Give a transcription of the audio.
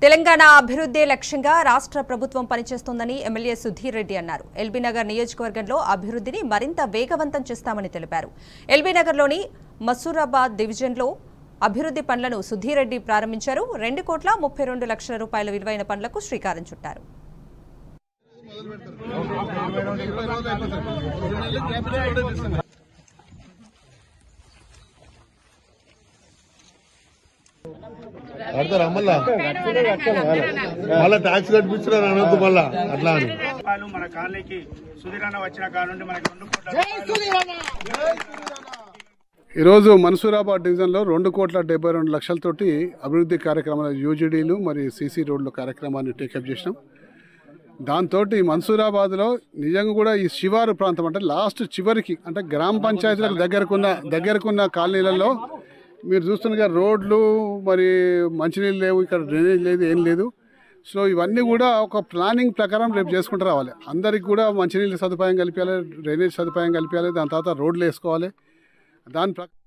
తెలంగాణ అభివృద్ధి లక్ష్యంగా రాష్ట్ర ప్రభుత్వం పనిచేస్తోందని ఎమ్మెల్యే సుధీర్ రెడ్డి అన్నారు ఎల్బీనగర్ నియోజకవర్గంలో అభివృద్ధిని మరింత వేగవంతం చేస్తామని తెలిపారు ఎల్బీనగర్లోని మసూరాబాద్ డివిజన్లో అభివృద్ధి పనులను సుధీర్ రెడ్డి ప్రారంభించారు రెండు కోట్ల ముప్పై రెండు లక్షల రూపాయల విలువైన పనులకు శ్రీకారం చుట్టారు కడతారా మళ్ళా మళ్ళా ట్యాక్స్ కట్టించారు అనొద్దు మళ్ళా అట్లా అని రూపాయలు మన కాలనీకి సుధీరణ వచ్చిన కాడ నుండి మనకి రెండు కోట్ల ఈరోజు మన్సూరాబాద్ డివిజన్లో రెండు కోట్ల డెబ్బై రెండు లక్షలతోటి అభివృద్ధి కార్యక్రమాలు యూజీడీలు మరియు సీసీ రోడ్ల కార్యక్రమాన్ని టేకప్ చేసినాం దాంతో మన్సూరాబాద్లో నిజంగా కూడా ఈ శివారు ప్రాంతం అంటే లాస్ట్ చివరికి అంటే గ్రామ పంచాయతీలకు దగ్గరకున్న దగ్గరకున్న కాలనీలలో మీరు చూస్తున్నగా రోడ్లు మరి మంచినీళ్ళు లేవు ఇక్కడ డ్రైనేజ్ లేదు ఏం లేదు సో ఇవన్నీ కూడా ఒక ప్లానింగ్ ప్రకారం రేపు చేసుకుంటూ రావాలి అందరికి కూడా మంచినీళ్ళ సదుపాయం కల్పించాలి డ్రైనేజ్ సదుపాయం కల్పించాలి దాని తర్వాత రోడ్లు వేసుకోవాలి దాని ప్రకారం